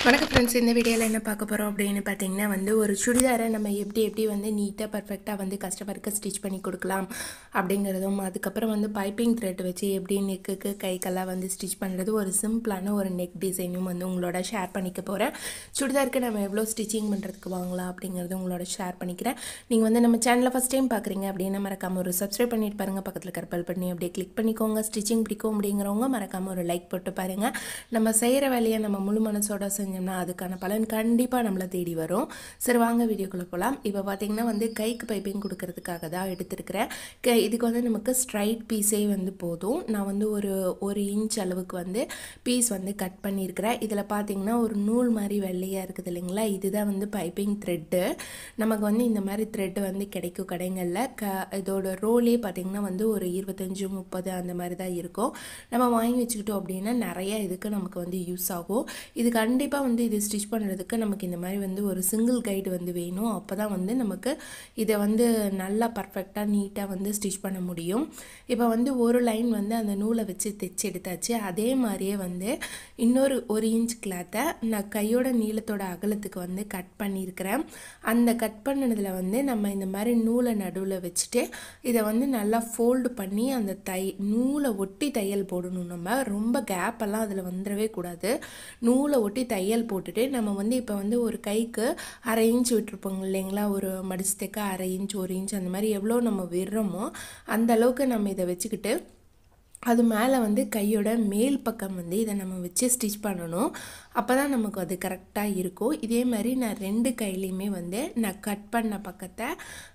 வணக்கம் ஃப்ரெண்ட்ஸ் இந்த வீடியோவில் என்ன பார்க்க போகிறோம் அப்படின்னு பார்த்தீங்கன்னா வந்து ஒரு சுடிதாரை நம்ம எப்படி எப்படி வந்து நீட்டாக பர்ஃபெக்டாக வந்து கஸ்டமருக்கு ஸ்டிச் பண்ணி கொடுக்கலாம் அப்படிங்கிறதும் அதுக்கப்புறம் வந்து பைப்பிங் த்ரெட் வச்சு எப்படி நெக்குக்கு கைக்கெல்லாம் வந்து ஸ்டிச் பண்ணுறது ஒரு சிம்பிளான ஒரு நெக் டிசைனும் வந்து உங்களோட ஷேர் பண்ணிக்க போகிறேன் சுடிதாருக்கு நம்ம எவ்வளோ ஸ்டிச்சிங் பண்ணுறதுக்கு வாங்கலாம் அப்படிங்கிறது உங்களோட ஷேர் பண்ணிக்கிறேன் நீங்கள் வந்து நம்ம சேனலை ஃபஸ்ட் டைம் பார்க்குறீங்க அப்படின்னா மறக்காமல் ஒரு சப்ஸ்கிரைப் பண்ணிட்டு பாருங்கள் பக்கத்தில் கற்பல் பண்ணி அப்படியே கிளிக் பண்ணிக்கோங்க ஸ்டிச்சிங் பிடிக்கும் அப்படிங்கிறவங்க மறக்காமல் ஒரு லைக் போட்டு பாருங்கள் நம்ம செய்கிற வேலையை நம்ம முழு மனசோட செஞ்சோம்னா அதுக்கான பலன் கண்டிப்பாக நம்மளை தேடி வரும் சரி வாங்க வீடியோக்குள்ளே போகலாம் இப்போ பார்த்தீங்கன்னா வந்து கைக்கு பைப்பிங் கொடுக்கறதுக்காக தான் எடுத்துருக்கிறேன் க இதுக்கு வந்து நமக்கு ஸ்ட்ரைட் பீஸே வந்து போதும் நான் வந்து ஒரு ஒரு இன்ச் அளவுக்கு வந்து பீஸ் வந்து கட் பண்ணியிருக்கிறேன் இதில் பார்த்தீங்கன்னா ஒரு நூல் மாதிரி வெள்ளையாக இருக்குது இல்லைங்களா இதுதான் வந்து பைப்பிங் த்ரெட்டு நமக்கு வந்து இந்த மாதிரி த்ரெட்டு வந்து கிடைக்கும் கடைகளில் க இதோட ரோலே பார்த்திங்கன்னா வந்து ஒரு இருபத்தஞ்சு முப்பது அந்த மாதிரி தான் இருக்கும் நம்ம வாங்கி வச்சுக்கிட்டோம் அப்படின்னா நிறைய இதுக்கு நமக்கு வந்து யூஸ் ஆகும் இது கண்டிப்பாக வந்து இது ஸ்டிச் பண்ணுறதுக்கு நமக்கு இந்த மாதிரி வந்து ஒரு சிங்கிள் கைடு வந்து வேணும் அப்போ தான் வந்து நமக்கு இதை வந்து நல்லா பர்ஃபெக்டாக நீட்டாக வந்து ஸ்டிச் பண்ண முடியும் இப்போ வந்து ஒரு லைன் வந்து அந்த நூலை வச்சு தைச்சு எடுத்தாச்சு அதே மாதிரியே வந்து இன்னொரு ஒரு இன்ச் கிளாத்தை நான் கையோட நீளத்தோட அகலத்துக்கு வந்து கட் பண்ணியிருக்கிறேன் அந்த கட் பண்ணதில் வந்து நம்ம இந்த மாதிரி நூலை நடுவில் வச்சுட்டு இதை வந்து நல்லா ஃபோல்டு பண்ணி அந்த தை நூலை ஒட்டி தையல் போடணும் நம்ம ரொம்ப கேப்பெல்லாம் அதில் வந்துடவே கூடாது நூலை ஒட்டி தையல் போட்டுட்டு நம்ம வந்து இப்போ வந்து ஒரு கைக்கு அரை இன்ச் விட்டுருப்போங்க இல்லைங்களா ஒரு மடிச்சு தைக்க அரை இன்ச் ஒரு இன்ச் அந்த மாதிரி எவ்வளோ நம்ம விடுறோமோ அந்த அளவுக்கு நம்ம இதை வச்சுக்கிட்டு அது மேலே வந்து கையோட மேல் பக்கம் வந்து இதை நம்ம வச்சு ஸ்டிச் பண்ணணும் அப்போ தான் நமக்கு அது கரெக்டாக இருக்கும் இதே மாதிரி நான் ரெண்டு கையிலையுமே வந்து நான் கட் பண்ண பக்கத்தை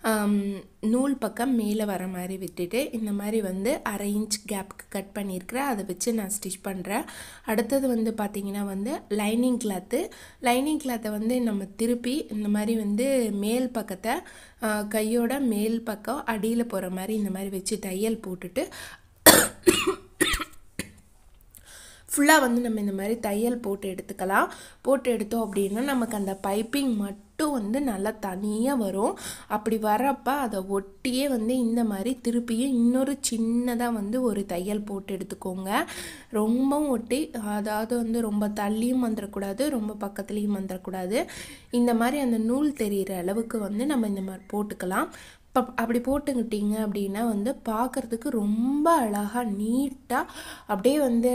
நூல் பக்கம் மேலே வர மாதிரி விட்டுட்டு இந்த மாதிரி வந்து அரை இன்ச் கேப்புக்கு கட் பண்ணியிருக்கிறேன் அதை வச்சு நான் ஸ்டிச் பண்ணுறேன் அடுத்தது வந்து பார்த்திங்கன்னா வந்து லைனிங் கிளாத்து லைனிங் கிளாத்தை வந்து நம்ம திருப்பி இந்த மாதிரி வந்து மேல் பக்கத்தை கையோட மேல் பக்கம் அடியில் போகிற மாதிரி இந்த மாதிரி வச்சு தையல் போட்டுட்டு ஃபுல்லாக வந்து நம்ம இந்த மாதிரி தையல் போட்டு எடுத்துக்கலாம் போட்டு எடுத்தோம் அப்படின்னா நமக்கு அந்த பைப்பிங் மட்டும் வந்து நல்லா தனியாக வரும் அப்படி வரப்போ அதை ஒட்டியே வந்து இந்த மாதிரி திருப்பியும் இன்னொரு சின்னதாக வந்து ஒரு தையல் போட்டு எடுத்துக்கோங்க ரொம்பவும் ஒட்டி அதாவது வந்து ரொம்ப தள்ளியும் வந்துடக்கூடாது ரொம்ப பக்கத்துலேயும் வந்துடக்கூடாது இந்த மாதிரி அந்த நூல் தெரிகிற அளவுக்கு வந்து நம்ம இந்த மாதிரி போட்டுக்கலாம் இப்போ அப்படி போட்டுக்கிட்டீங்க அப்படின்னா வந்து பார்க்குறதுக்கு ரொம்ப அழகாக நீட்டாக அப்படியே வந்து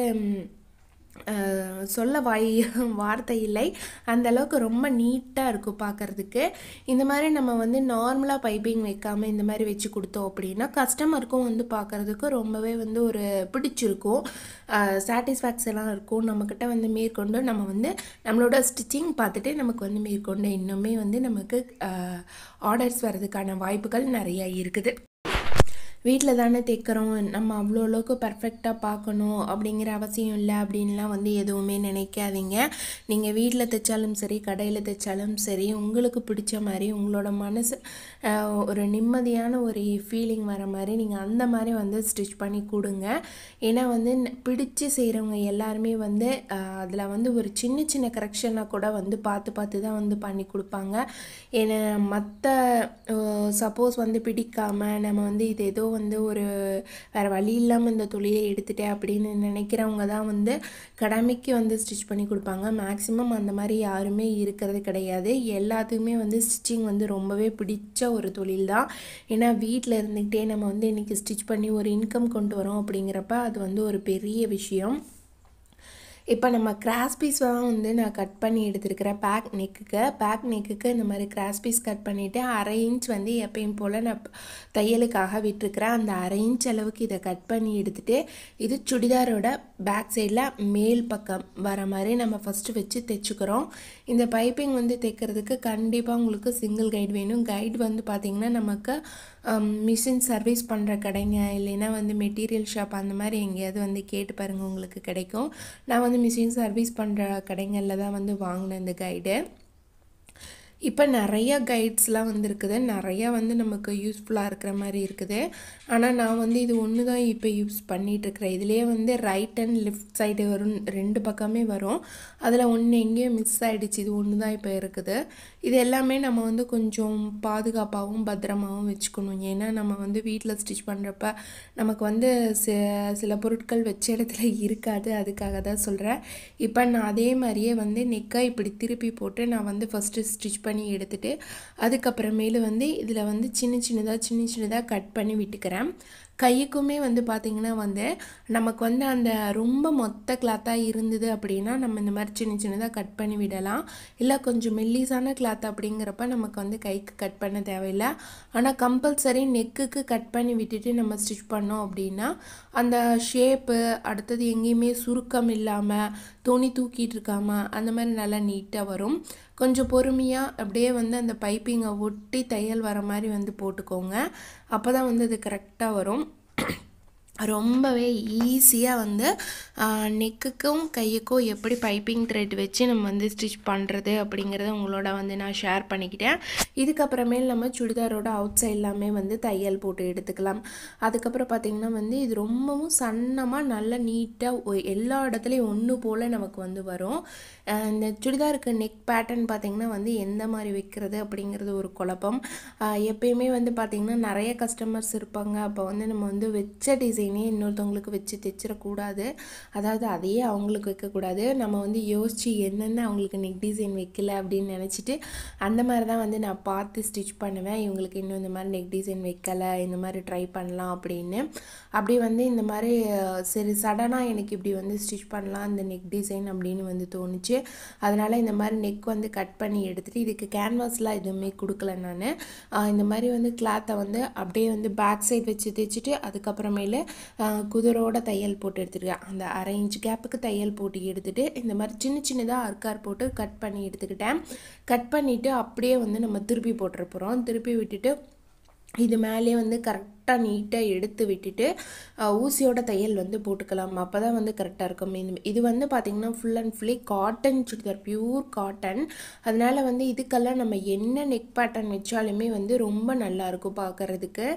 சொல்ல வாய் வார்த்தை இல்லை அந்த அளவுக்கு ரொம்ப நீட்டாக இருக்கும் பார்க்குறதுக்கு இந்த மாதிரி நம்ம வந்து நார்மலாக பைப்பிங் வைக்காமல் இந்த மாதிரி வச்சு கொடுத்தோம் அப்படின்னா கஸ்டமருக்கும் வந்து பார்க்குறதுக்கு ரொம்பவே வந்து ஒரு பிடிச்சிருக்கும் சாட்டிஸ்ஃபேக்ஷனாக இருக்கும் நம்மக்கிட்ட வந்து மேற்கொண்டு நம்ம வந்து நம்மளோட ஸ்டிச்சிங் பார்த்துட்டு நமக்கு வந்து மேற்கொண்டு இன்னுமே வந்து நமக்கு ஆர்டர்ஸ் வர்றதுக்கான வாய்ப்புகள் நிறையா இருக்குது வீட்டில் தானே தைக்கிறோம் நம்ம அவ்வளோ அளவுக்கு பர்ஃபெக்டாக பார்க்கணும் அப்படிங்கிற அவசியம் இல்லை அப்படின்லாம் வந்து எதுவுமே நினைக்காதீங்க நீங்கள் வீட்டில் தைச்சாலும் சரி கடையில் தைச்சாலும் சரி உங்களுக்கு பிடிச்ச மாதிரி உங்களோட மனசு ஒரு நிம்மதியான ஒரு ஃபீலிங் வர மாதிரி நீங்கள் அந்த மாதிரி வந்து ஸ்டிச் பண்ணி கொடுங்க ஏன்னா வந்து பிடிச்சி செய்கிறவங்க எல்லாருமே வந்து அதில் வந்து ஒரு சின்ன சின்ன கரெக்ஷனாக கூட வந்து பார்த்து பார்த்து தான் வந்து பண்ணி கொடுப்பாங்க ஏன்னா மற்ற சப்போஸ் வந்து பிடிக்காமல் நம்ம வந்து இது ஏதோ வந்து ஒரு வேறு வழி இல்லாமல் இந்த தொழிலை எடுத்துட்டேன் அப்படின்னு நினைக்கிறவங்க தான் வந்து கடமைக்கு வந்து ஸ்டிச் பண்ணி கொடுப்பாங்க மேக்ஸிமம் அந்த மாதிரி யாருமே இருக்கிறது கிடையாது எல்லாத்துக்குமே வந்து ஸ்டிச்சிங் வந்து ரொம்பவே பிடிச்ச ஒரு தொழில் தான் ஏன்னா வீட்டில் இருந்துக்கிட்டே நம்ம வந்து இன்றைக்கி ஸ்டிச் பண்ணி ஒரு இன்கம் கொண்டு வரோம் அப்படிங்கிறப்ப அது வந்து ஒரு பெரிய விஷயம் இப்போ நம்ம கிராஸ் பீஸ் தான் வந்து நான் கட் பண்ணி எடுத்துருக்கிறேன் பேக் நெக்குக்கு பேக் நெக்குக்கு இந்த மாதிரி கிராஸ் பீஸ் கட் பண்ணிவிட்டு அரை இன்ச் வந்து எப்பயும் போல் நான் தையலுக்காக விட்டுருக்கிறேன் அந்த அரை இன்ச் அளவுக்கு இதை கட் பண்ணி எடுத்துகிட்டு இது சுடிதாரோட பேக் சைடில் மேல் பக்கம் வர மாதிரி நம்ம ஃபஸ்ட்டு வச்சு தைச்சுக்கிறோம் இந்த பைப்பிங் வந்து தைக்கிறதுக்கு கண்டிப்பாக உங்களுக்கு சிங்கிள் கைடு வேணும் கைடு வந்து பார்த்திங்கன்னா நமக்கு மிஷின் சர்வீஸ் பண்ணுற கடைங்க இல்லைன்னா வந்து மெட்டீரியல் ஷாப் அந்த மாதிரி எங்கேயாவது வந்து கேட்டு பாருங்கள் உங்களுக்கு கிடைக்கும் நான் வந்து மிஷின் சர்வீஸ் பண்ணுற கடைங்களில் தான் வந்து வாங்கினேன் இந்த கைடு இப்போ நிறைய கைட்ஸ்லாம் வந்து இருக்குது நிறையா வந்து நமக்கு யூஸ்ஃபுல்லாக இருக்கிற மாதிரி இருக்குது ஆனால் நான் வந்து இது ஒன்று தான் இப்போ யூஸ் பண்ணிகிட்ருக்கிறேன் இதுலேயே வந்து ரைட் அண்ட் லெஃப்ட் சைடு வரும் ரெண்டு பக்கமே வரும் அதில் ஒன்று எங்கேயோ மிஸ் ஆகிடுச்சு இது ஒன்று தான் இப்போ இருக்குது இது எல்லாமே நம்ம வந்து கொஞ்சம் பாதுகாப்பாகவும் பத்திரமாகவும் வச்சுக்கணும் ஏன்னா நம்ம வந்து வீட்டில் ஸ்டிச் பண்ணுறப்ப நமக்கு வந்து சி சில பொருட்கள் வச்ச இடத்துல இருக்காது அதுக்காக தான் சொல்கிறேன் இப்போ நான் அதே மாதிரியே வந்து நெக்கை இப்படி திருப்பி போட்டு நான் வந்து ஃபஸ்ட்டு ஸ்டிச் பண்ணி எடுத்துட்டு அதுக்கப்புறமேலு வந்து இதில் வந்து சின்ன சின்னதாக சின்ன சின்னதாக கட் பண்ணி விட்டுக்கிறேன் கைக்குமே வந்து பார்த்திங்கன்னா வந்து நமக்கு வந்து அந்த ரொம்ப மொத்த கிளாத்தாக இருந்தது அப்படின்னா நம்ம இந்த மாதிரி சின்ன சின்னதாக கட் பண்ணி விடலாம் இல்லை கொஞ்சம் மெல்லிசான கிளாத் அப்படிங்கிறப்ப நமக்கு வந்து கைக்கு கட் பண்ண தேவையில்லை ஆனால் கம்பல்சரி நெக்குக்கு கட் பண்ணி விட்டுட்டு நம்ம ஸ்டிச் பண்ணோம் அப்படின்னா அந்த ஷேப்பு அடுத்தது எங்கேயுமே சுருக்கம் இல்லாமல் துணி தூக்கிட்டு இருக்காம அந்த மாதிரி நல்லா நீட்டாக வரும் கொஞ்சம் பொறுமையாக அப்படியே வந்து அந்த பைப்பிங்கை ஒட்டி தையல் வர மாதிரி வந்து போட்டுக்கோங்க அப்போ தான் வந்து அது கரெக்டாக வரும் ரொம்பவே ஈஸியாக வந்து நெக்குக்கும் கையுக்கும் எப்படி பைப்பிங் த்ரெட் வச்சு நம்ம வந்து ஸ்டிச் பண்ணுறது அப்படிங்கிறத உங்களோட வந்து நான் ஷேர் பண்ணிக்கிட்டேன் இதுக்கப்புறமேல் நம்ம சுடிதாரோட அவுட் சைட் எல்லாமே வந்து தையல் போட்டு எடுத்துக்கலாம் அதுக்கப்புறம் பார்த்திங்கன்னா வந்து இது ரொம்பவும் சன்னமாக நல்லா நீட்டாக எல்லா இடத்துலையும் ஒன்று போல் நமக்கு வந்து வரும் இந்த சுடிதாருக்கு நெக் பேட்டர்ன் பார்த்திங்கன்னா வந்து எந்த மாதிரி வைக்கிறது அப்படிங்கிறது ஒரு குழப்பம் எப்பயுமே வந்து பார்த்திங்கன்னா நிறைய கஸ்டமர்ஸ் இருப்பாங்க அப்போ வந்து நம்ம வந்து வச்ச டிசைனே இன்னொருத்தவங்களுக்கு வச்சு தைச்சிடக்கூடாது அதாவது அதையே அவங்களுக்கு வைக்கக்கூடாது நம்ம வந்து யோசித்து என்னென்ன அவங்களுக்கு நெக் டிசைன் வைக்கல அப்படின்னு நினச்சிட்டு அந்த மாதிரி தான் வந்து நான் பார்த்து ஸ்டிச் பண்ணுவேன் இவங்களுக்கு இன்னும் இந்த மாதிரி நெக் டிசைன் வைக்கலை இந்த மாதிரி ட்ரை பண்ணலாம் அப்படின்னு அப்படி வந்து இந்த மாதிரி சரி சடனாக எனக்கு இப்படி வந்து ஸ்டிச் பண்ணலாம் இந்த நெக் டிசைன் அப்படின்னு வந்து தோணுச்சு அதனால் இந்த மாதிரி நெக் வந்து கட் பண்ணி எடுத்துகிட்டு இதுக்கு கேன்வாஸ்லாம் எதுவுமே கொடுக்கல நான் இந்த மாதிரி வந்து கிளாத்தை வந்து அப்படியே வந்து பேக் சைட் வச்சு தைச்சிட்டு அதுக்கப்புறமேலு குதிரோட தையல் போட்டு எடுத்துருக்கேன் அந்த அரை இன்ச் கேப்புக்கு தையல் போட்டு எடுத்துகிட்டு இந்த மாதிரி சின்ன சின்னதாக அர்க்கார் போட்டு கட் பண்ணி எடுத்துக்கிட்டேன் கட் பண்ணிவிட்டு அப்படியே வந்து நம்ம திருப்பி போட்டுற போகிறோம் திருப்பி விட்டுட்டு இது மேலே வந்து கரெக்டாக நீட்டாக எடுத்து விட்டுட்டு ஊசியோட தையல் வந்து போட்டுக்கலாம் அப்போ தான் வந்து கரெக்டாக இருக்கும் இது இது வந்து பார்த்திங்கன்னா full and fully cotton churidar pure cotton அதனால் வந்து இதுக்கெல்லாம் நம்ம என்ன நெக் பேட்டர்ன் வச்சாலுமே வந்து ரொம்ப நல்லாயிருக்கும் பார்க்குறதுக்கு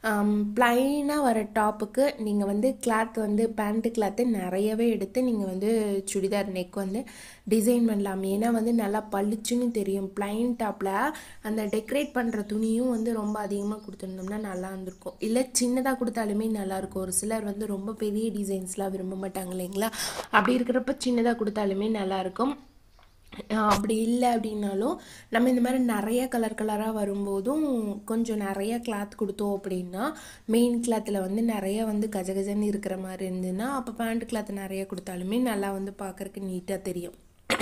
ப்ளைனாக வர டாப்புக்கு நீங்கள் வந்து கிளாத் வந்து பேண்ட்டு கிளாத்து நிறையவே எடுத்து நீங்கள் வந்து சுடிதார் நெக் வந்து டிசைன் பண்ணலாம் ஏன்னா வந்து நல்லா பளிச்சுன்னு தெரியும் ப்ளைன் டாப்பில் அந்த டெக்கரேட் பண்ணுற துணியும் வந்து ரொம்ப அதிகமாக கொடுத்துருந்தோம்னா நல்லா இருந்திருக்கும் இல்லை சின்னதாக கொடுத்தாலுமே நல்லாயிருக்கும் ஒரு சிலர் வந்து ரொம்ப பெரிய டிசைன்ஸ்லாம் விரும்ப மாட்டாங்க இல்லைங்களா அப்படி இருக்கிறப்ப சின்னதாக கொடுத்தாலுமே நல்லாயிருக்கும் அப்படி இல்லை அப்படின்னாலும் நம்ம இந்த மாதிரி நிறைய கலர் கலராக வரும்போதும் கொஞ்சம் நிறைய கிளாத் கொடுத்தோம் அப்படின்னா மெயின் கிளாத்தில் வந்து நிறைய வந்து கஜகஜன்னு இருக்கிற மாதிரி இருந்ததுன்னா அப்போ பேண்ட் கிளாத் நிறைய கொடுத்தாலுமே நல்லா வந்து பார்க்குறக்கு நீட்டாக தெரியும்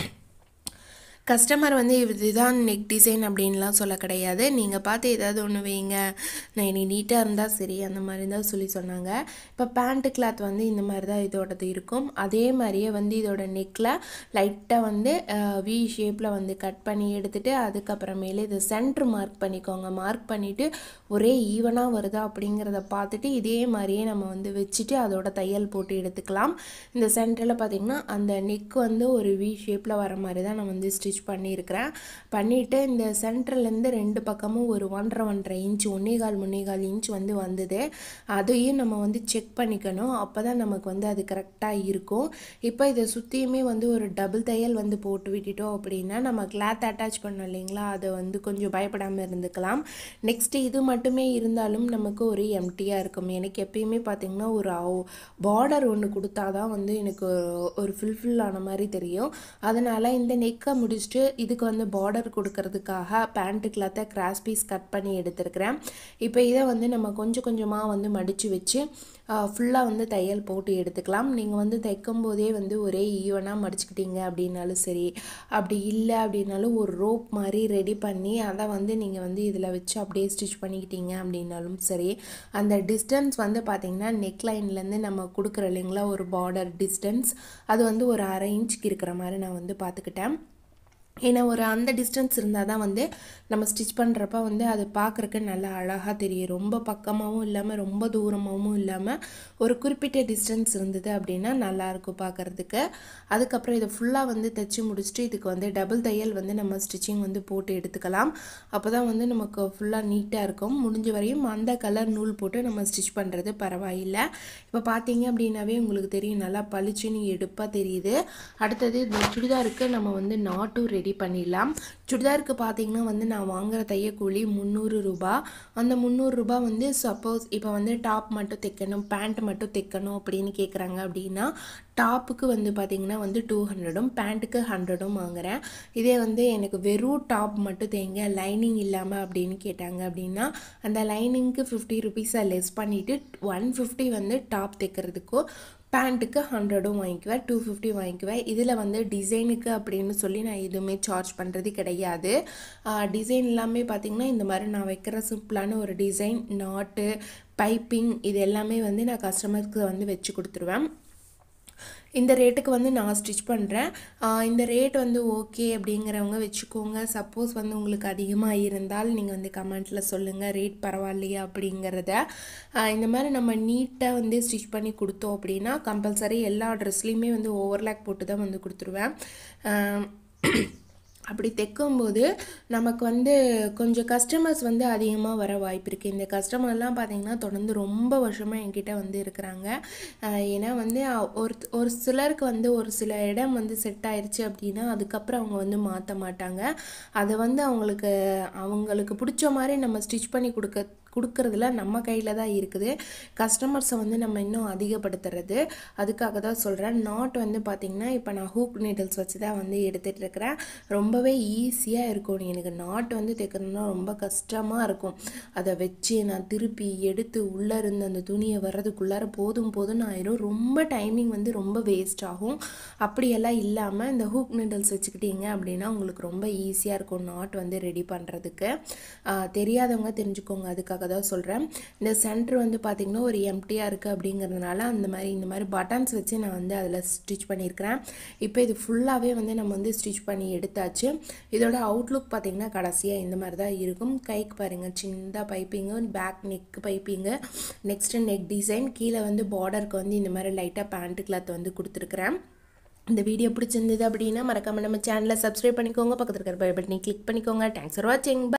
கஸ்டமர் வந்து இதுதான் நெக் டிசைன் அப்படின்லாம் சொல்ல கிடையாது நீங்கள் பார்த்து ஏதாவது ஒன்று வைங்க நான் இனி நீட்டாக இருந்தால் சரி அந்த மாதிரி தான் சொல்லி சொன்னாங்க இப்போ பேண்ட்டு கிளாத் வந்து இந்த மாதிரி தான் இதோடது இருக்கும் அதே மாதிரியே வந்து இதோட நெக்கில் லைட்டாக வந்து வி ஷேப்பில் வந்து கட் பண்ணி எடுத்துகிட்டு அதுக்கப்புறமேலே இதை சென்ட்ரு மார்க் பண்ணிக்கோங்க மார்க் பண்ணிவிட்டு ஒரே ஈவனாக வருதா அப்படிங்கிறத பார்த்துட்டு இதே மாதிரியே நம்ம வந்து வச்சுட்டு அதோட தையல் போட்டு எடுத்துக்கலாம் இந்த சென்டரில் பார்த்திங்கன்னா அந்த நெக் வந்து ஒரு வி ஷேப்பில் வர மாதிரி தான் நான் வந்து ஸ்டிச் பண்ணியிருக்கிறேன் பண்ணிவிட்டு இந்த சென்டர்லேருந்து ரெண்டு பக்கமும் ஒரு ஒன்றரை ஒன்றரை இன்ச் ஒன்னேகால் முன்னேகால் இன்ச் வந்து வந்தது அதையும் நம்ம வந்து செக் பண்ணிக்கணும் அப்போ தான் நமக்கு வந்து அது கரெக்டாக இருக்கும் இப்போ இதை சுற்றியுமே வந்து ஒரு டபுள் தையல் வந்து போட்டு விட்டுட்டோம் அப்படின்னா நம்ம கிளாத் அட்டாச் பண்ணோம் இல்லைங்களா அதை வந்து கொஞ்சம் பயப்படாமல் இருந்துக்கலாம் நெக்ஸ்ட்டு இது மட்டுமே இருந்தாலும் நமக்கு ஒரு எம்டியாக இருக்கும் எனக்கு எப்பயுமே பார்த்திங்கன்னா ஒரு பார்டர் ஒன்று கொடுத்தா தான் வந்து எனக்கு ஒரு ஃபுல்ஃபில் ஆன மாதிரி தெரியும் அதனால் இந்த நெக்கை முடிச்சுட்டு இதுக்கு வந்து பார்டர் கொடுக்கறதுக்காக பேண்ட்டு கிளாத்தை கிராஸ் பீஸ் கட் பண்ணி எடுத்துருக்கிறேன் இப்போ இதை வந்து நம்ம கொஞ்சம் கொஞ்சமாக வந்து மடித்து வச்சு ஃபுல்லாக வந்து தையல் போட்டு எடுத்துக்கலாம் நீங்கள் வந்து தைக்கும் போதே வந்து ஒரே ஈவனாக மடிச்சுக்கிட்டீங்க அப்படின்னாலும் சரி அப்படி இல்லை அப்படின்னாலும் ஒரு ரோப் மாதிரி ரெடி பண்ணி அதை வந்து நீங்கள் வந்து இதில் வச்சு அப்படியே ஸ்டிச் பண்ணிக்கிட்டீங்க அப்படின்னாலும் சரி அந்த டிஸ்டன்ஸ் வந்து பார்த்திங்கன்னா நெக் லைன்லேருந்து நம்ம கொடுக்குற இல்லைங்களா ஒரு பார்டர் டிஸ்டன்ஸ் அது வந்து ஒரு அரை இன்ச்சுக்கு இருக்கிற மாதிரி நான் வந்து பார்த்துக்கிட்டேன் ஏன்னா ஒரு அந்த டிஸ்டன்ஸ் இருந்தால் தான் வந்து நம்ம ஸ்டிச் பண்ணுறப்ப வந்து அது பார்க்குறக்கு நல்லா அழகாக தெரியும் ரொம்ப பக்கமாகவும் இல்லாமல் ரொம்ப தூரமாகவும் இல்லாமல் ஒரு குறிப்பிட்ட டிஸ்டன்ஸ் இருந்தது அப்படின்னா நல்லாயிருக்கும் பார்க்குறதுக்கு அதுக்கப்புறம் இதை ஃபுல்லாக வந்து தைச்சி முடிச்சுட்டு இதுக்கு வந்து டபுள் தையல் வந்து நம்ம ஸ்டிச்சிங் வந்து போட்டு எடுத்துக்கலாம் அப்போ தான் வந்து நமக்கு ஃபுல்லாக நீட்டாக இருக்கும் முடிஞ்ச வரையும் அந்த கலர் நூல் போட்டு நம்ம ஸ்டிச் பண்ணுறது பரவாயில்லை இப்போ பார்த்தீங்க அப்படின்னாவே உங்களுக்கு தெரியும் நல்லா பளிச்சுன்னு எடுப்பாக தெரியுது அடுத்தது இந்த சுடிதாருக்கு நம்ம வந்து நாட்டும் ரெடி பண்ணிடலாம் சுடிதாருக்கு பார்த்தீங்கன்னா வந்து நான் வாங்குற தையக்கூலி முந்நூறு ரூபா அந்த முந்நூறு ரூபா வந்து சப்போஸ் இப்போ வந்து டாப் மட்டும் தைக்கணும் பேண்ட் மட்டும் தைக்கணும் அப்படின்னு கேட்குறாங்க அப்படின்னா டாப்புக்கு வந்து பார்த்திங்கன்னா வந்து டூ ஹண்ட்ரடும் பேண்ட்டுக்கு ஹண்ட்ரடும் வாங்குறேன் இதே வந்து எனக்கு வெறும் டாப் மட்டும் தேங்க லைனிங் இல்லாமல் அப்படின்னு கேட்டாங்க அப்படின்னா அந்த லைனிங்க்கு ஃபிஃப்டி ருபீஸை லெஸ் பண்ணிவிட்டு ஒன் ஃபிஃப்டி வந்து டாப் தைக்கிறதுக்கோ பேண்ட்டுக்கு ஹண்ட்ரடும் வாங்கிக்குவேன் டூ ஃபிஃப்டி வாங்கிக்குவேன் இதில் வந்து டிசைனுக்கு அப்படின்னு சொல்லி நான் எதுவுமே சார்ஜ் பண்ணுறது கிடையாது டிசைன் எல்லாமே பார்த்திங்கன்னா இந்த மாதிரி நான் வைக்கிற சிம்பிளான ஒரு டிசைன் நாட்டு பைப்பிங் இது எல்லாமே வந்து நான் கஸ்டமருக்கு வந்து வச்சு கொடுத்துருவேன் இந்த ரேட்டுக்கு வந்து நான் ஸ்டிச் பண்ணுறேன் இந்த ரேட் வந்து ஓகே அப்படிங்கிறவங்க வச்சுக்கோங்க சப்போஸ் வந்து உங்களுக்கு அதிகமாக இருந்தால் நீங்கள் வந்து கமெண்ட்டில் சொல்லுங்கள் ரேட் பரவாயில்லையா அப்படிங்கிறத இந்த மாதிரி நம்ம நீட்டாக வந்து ஸ்டிச் பண்ணி கொடுத்தோம் அப்படின்னா கம்பல்சரி எல்லா ட்ரெஸ்லேயுமே வந்து ஓவர்லாக் போட்டு தான் வந்து கொடுத்துருவேன் அப்படி தைக்கும்போது நமக்கு வந்து கொஞ்சம் கஸ்டமர்ஸ் வந்து அதிகமாக வர வாய்ப்பு இருக்குது இந்த கஸ்டமர்லாம் பார்த்திங்கன்னா தொடர்ந்து ரொம்ப வருஷமாக என்கிட்ட வந்து இருக்கிறாங்க ஏன்னா வந்து ஒரு ஒரு சிலருக்கு வந்து ஒரு சில இடம் வந்து செட் ஆயிடுச்சு அப்படின்னா அதுக்கப்புறம் அவங்க வந்து மாற்ற மாட்டாங்க அதை வந்து அவங்களுக்கு அவங்களுக்கு பிடிச்ச மாதிரி நம்ம ஸ்டிச் பண்ணி கொடுக்க கொடுக்கறதுல நம்ம கையில் தான் இருக்குது கஸ்டமர்ஸை வந்து நம்ம இன்னும் அதிகப்படுத்துறது அதுக்காக தான் சொல்கிறேன் நாட் வந்து பார்த்திங்கன்னா இப்போ நான் ஹூக் நீடல்ஸ் வச்சு தான் வந்து எடுத்துகிட்டு இருக்கிறேன் ரொம்பவே ஈஸியாக இருக்கும் எனக்கு நாட் வந்து தைக்கணும்னா ரொம்ப கஷ்டமாக இருக்கும் அதை வச்சு நான் திருப்பி எடுத்து உள்ளே இருந்து அந்த துணியை வர்றதுக்குள்ளார போதும் போதும்னு ஆயிரும் ரொம்ப டைமிங் வந்து ரொம்ப வேஸ்ட் ஆகும் அப்படியெல்லாம் இல்லாமல் இந்த ஹூக் நீடல்ஸ் வச்சுக்கிட்டீங்க அப்படின்னா உங்களுக்கு ரொம்ப ஈஸியாக இருக்கும் நாட் வந்து ரெடி பண்ணுறதுக்கு தெரியாதவங்க தெரிஞ்சுக்கோங்க அதுக்காக அதுக்காக தான் சொல்கிறேன் இந்த சென்டர் வந்து பார்த்திங்கன்னா ஒரு எம்டியாக இருக்குது அப்படிங்கிறதுனால அந்த மாதிரி இந்த மாதிரி பட்டன்ஸ் வச்சு நான் வந்து அதில் ஸ்டிச் பண்ணியிருக்கிறேன் இப்போ இது ஃபுல்லாகவே வந்து நம்ம வந்து ஸ்டிச் பண்ணி எடுத்தாச்சு இதோட அவுட்லுக் பார்த்திங்கன்னா கடைசியாக இந்த மாதிரி தான் இருக்கும் கைக்கு பாருங்கள் சின்னதாக பைப்பிங்கு பேக் நெக் பைப்பிங்கு நெக்ஸ்ட்டு நெக் டிசைன் கீழே வந்து பார்டருக்கு வந்து இந்த மாதிரி லைட்டாக பேண்ட் கிளாத் வந்து கொடுத்துருக்குறேன் இந்த வீடியோ பிடிச்சிருந்தது அப்படின்னா மறக்காமல் நம்ம சேனலை சப்ஸ்கிரைப் பண்ணிக்கோங்க பக்கத்தில் இருக்கிற பை பட்டனை கிளிக் பண்ணிக்கோங்க தேங்க்ஸ் ஃபார் வாட்சிங்